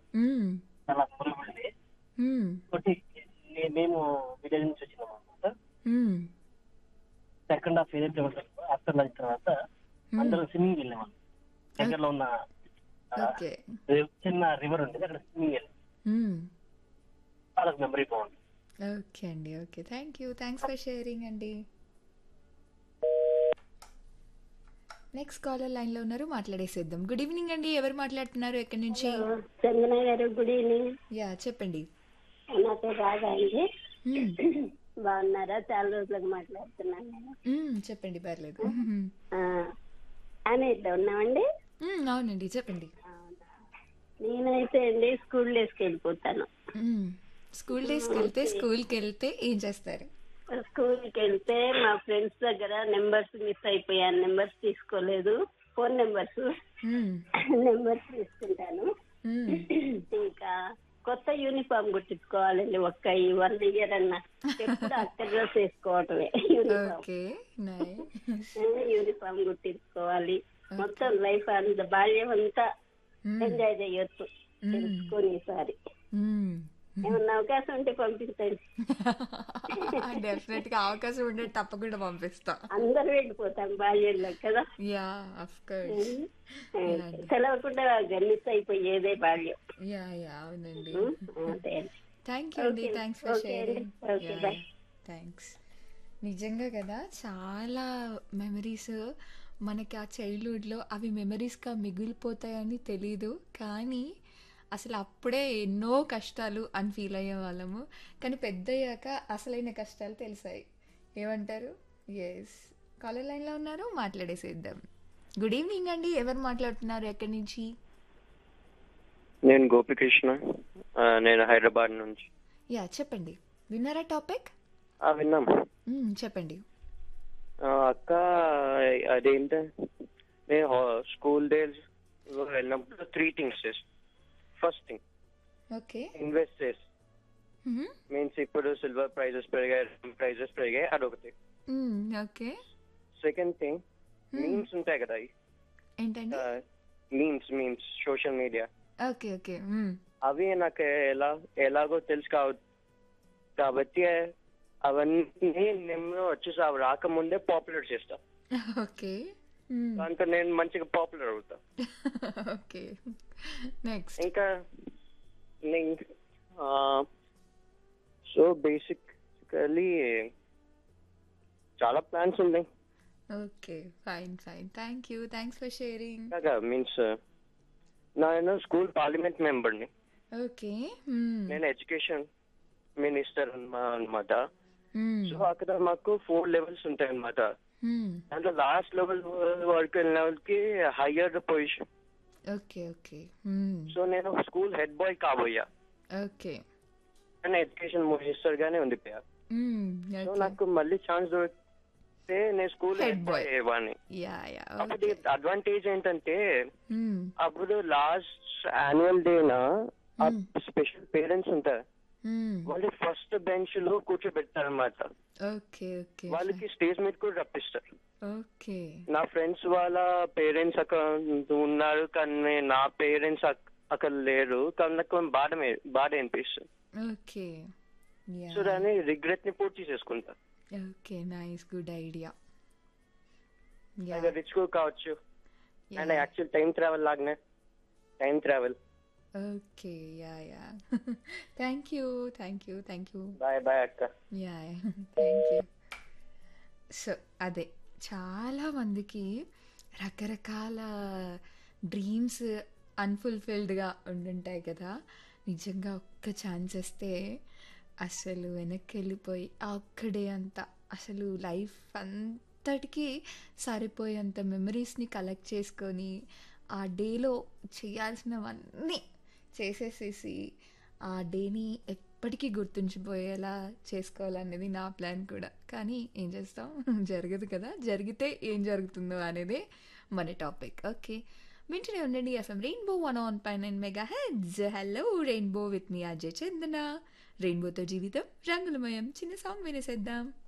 హ్మ్. చాలా memorable day హ్మ్. ఒకటి నే- మేము విలేజ్ నుంచి వచ్చినాం అనమాట హ్మ్. సెకండ్ హాఫ్ ఏదైతే ఉంటుందో ఆఫ్టర్ లంచ్ తర్వాత హ్మ్. అందరం స్విమ్మింగ్ వెళ్ళాము దగ్గరలో ఉన్న ఆ, ఓకే. రి- చిన్న రివర్ ఉండేది అక్కడ స్విమ్మింగ్ వెళ్ళాం హ్మ్. చాలా మెమరీ బాగుంది ఓకే అండి. Okay. Thank you. Thanks for sharing అండి. నెక్స్ట్ కాలర్ లైన్‌లో ఉన్నారు. మాట్లాడేసేద్దాం. గుడ్ ఈవినింగ్ అండి. ఎవరు మాట్లాడుతున్నారు? ఎక్కడి నుంచి? హలో చందన గారు గుడ్ ఈవినింగ్ యాహ్! చెప్పండి. నా పేరు రాధా అండి హ్మ్. బాగున్నారా చాలా రోజులకు మాట్లాడుతున్నాను నేను హ్మ్. చెప్పండి పర్లేదు. హ్మ్. ఆ, ఆమె ఇట్లా ఉన్నామండి హ్మ్. అవునండి. చెప్పండి. నేనైతే అండి స్కూల్ డేస్కి వెళ్ళిపోతాను హ్మ్. స్కూల్ డేస్‌కి వెళ్తే స్కూల్‌కి వెళ్తే ఏం చేస్తారు? స్కూల్కి వెళ్తే మా ఫ్రెండ్స్ దగ్గర నెంబర్స్ మిస్ అయిపోయాను నెంబర్స్ తీసుకోలేదు ఫోన్ నెంబర్స్ హ్మ్. నెంబర్స్ తీసుకుంటాను హ్మ్. ఇంకా కొత్త యూనిఫామ్ కుట్టించుకోవాలండి ఒక్క ఈ వన్ ఇయర్ అన్న ఎప్పుడు అక్క డ్రెస్ వేసుకోవటమే యూనిఫామ్ ఓకే. నైస్. యూనిఫామ్ కుట్టించుకోవాలి మొత్తం లైఫ్ అంత బాల్యం అంతా హ్మ్. ఎంజాయ్ చేయొచ్చు హ్మ్. తెలుసుకొని ఈసారి హ్మ్. ఏమన్నా అవకాశం ఉంటే పంపించండి డెఫినెట్‌గా అవకాశం ఉంటే తప్పకుండా పంపిస్తా. అందరూ వెళ్ళిపోతాం బాల్యంలో కదా యాహ్! Of course. Yeah. సెలవకుండా మిస్ అయిపోయేదే బాల్యం యాహ్! యాహ్! అవునండి. అదే థ్యాంక్ యూ అండి. Okay. థ్యాంక్స్ ఫర్ Okay అండి. Sharing. Okay, yeah! bye. Thanks. నిజంగా కదా చాలా మెమరీస్ మనకి ఆ చైల్డ్‌హుడ్‌లో అవి మెమరీస్‌గా మిగిలిపోతాయని తెలీదు. కానీ అసలు అప్పుడే ఎన్నో కష్టాలు అని ఫీల్ అయ్యేవాళ్ళము. కానీ పెద్దయ్యాక అసలైన కష్టాలు తెలిసాయి. ఏమంటారు? యెస్. కాలర్ లైన్‌లో ఉన్నారు. మాట్లాడేసేద్దాం. గుడ్ ఈవినింగ్ అండి. ఎవరు మాట్లాడుతున్నారు? ఎక్కడి నుంచి? నేను గోపికృష్ణ ఆ, నేను హైదరాబాద్ నుంచి యాహ్! చెప్పండి. విన్నారా టాపిక్? ఆ, విన్నాం హ్మ్. చెప్పండి. ఆ, అక్క అదేంటి నేను హా- స్కూల్ డేస్ వెళ్ళినప్పుడు త్రీ థింగ్స్ చేసి ఫస్ట్ థింగ్ ఓకే. ఇన్వెస్ట్ చేసి హుహు. మీన్స్ ఇప్పుడు సిల్వర్ ప్రైజెస్ పెరిగాయి ప్రైజెస్ పెరిగాయి అదొకటి hmm. Okay. Second thing Hmm. Memes ఉంటాయి కదా ఏంటండి? Memes memes social media okay. Okay. Hmm. అవి నాకు ఎలా ఎలాగో తెలుసు కావ కాబట్టి అవన్నీ నేను వచ్చేసి అవి రాకముందే పాపులర్ చేస్తా ఓకే. హ్మ్. దాంతో నేను మంచిగా పాపులర్ అవుతా ఓకే. నెక్స్ట్. ఇంకా సో బేసికలీ చాలా ప్లాన్స్ ఉన్నాయి okay. Fine. Fine. Thank you. Thanks for sharing. ఇలాగా మీన్స్ నేను స్కూల్ పార్లమెంట్ మెంబర్ని ఓకే. హ్మ్. నేను ఎడ్యుకేషన్ మినిస్టర్ అనమాట హ్మ్. సో అక్కడ మాకు ఫోర్ లెవెల్స్ ఉంటాయి అనమాట హ్మ్. దాంట్లో లాస్ట్ లెవెల్ వరకు వెళ్ళిన వాళ్ళకి higher position okay. Okay. Hmm. So నేను స్కూల్ హెడ్ బాయ్ కాబోయా ఓకే. కానీ ఎడ్యుకేషన్ మినిస్టర్ గానే ఉండిపోయా హ్మ్. So okay. నాకు మళ్ళీ ఛాన్స్ దొరికితే నేను school Head head boy. Boy అయ్యేవాడిని యాహ్! యాహ్! అప్పుడు ఓకే. అడ్వాంటేజ్ ఏంటంటే హ్మ్. అప్పుడు లాస్ట్ యాన్యువల్ డేనా Hmm. స్పెషల్ పేరెంట్స్ ఉంటారు హ్మ్. వాళ్ళు ఫస్ట్ బెంచ్ లో కూర్చోబెడతారు అనమాట ఓకే. ఓకే. వాళ్ళకి స్టేజ్ మీద కూడా రప్పిస్తారు ఓకే. నా ఫ్రెండ్స్ వాళ్ళ పేరెంట్స్ అక్కడ ఉన్నారు కానీ నా పేరెంట్స్ అక్కడ లేరు కానీ నాకు బాధ మే- బాధ అనిపిస్తుంది ఓకే. యాహ్! సో దాన్ని రిగ్రెట్ ని పూర్తి చేసుకుంటా ఓకే. నైస్. Good idea. అది యాహ్! రిచ్ కూడా కావచ్చు and yeah! Actual time travel లాగానే time travel okay. Yeah! Yeah! Thank you. Thank you. Thank you. Bye bye అక్క యాహ్! Thank you. సో, అదే చాలా మందికి రకరకాల డ్రీమ్స్ అన్‌ఫుల్‌ఫిల్డ్‌గా ఉండుంటాయి కదా! నిజంగా ఒక్క ఛాన్స్ ఇస్తే అసలు వెనక్కెళ్ళిపోయి ఆ ఒక్క డే అంతా అసలు లైఫ్ అంతటికి సరిపోయేంత మెమరీస్‌ని కలెక్ట్ చేసుకొని, ఆ డేలో చేయాల్సినవన్నీ చేసేసేసి, ఆ డేని ఎప్పటికీ గుర్తుంచిపోయేలా చేసుకోవాలనేది నా ప్లాన్ కూడా. కానీ ఏం చేస్తాం జరగదు కదా! జరిగితే ఏం జరుగుతుందో అనేదే మన టాపిక్. ఓకే. వింటూనే ఉండండి FM rainbow 101.9 megahertz. Hello rainbow with మీ ఆర్‌జే చందన. రెయిన్బోతో జీవితం రంగులమయం. చిన్న సాంగ్ వినేసేద్దాం.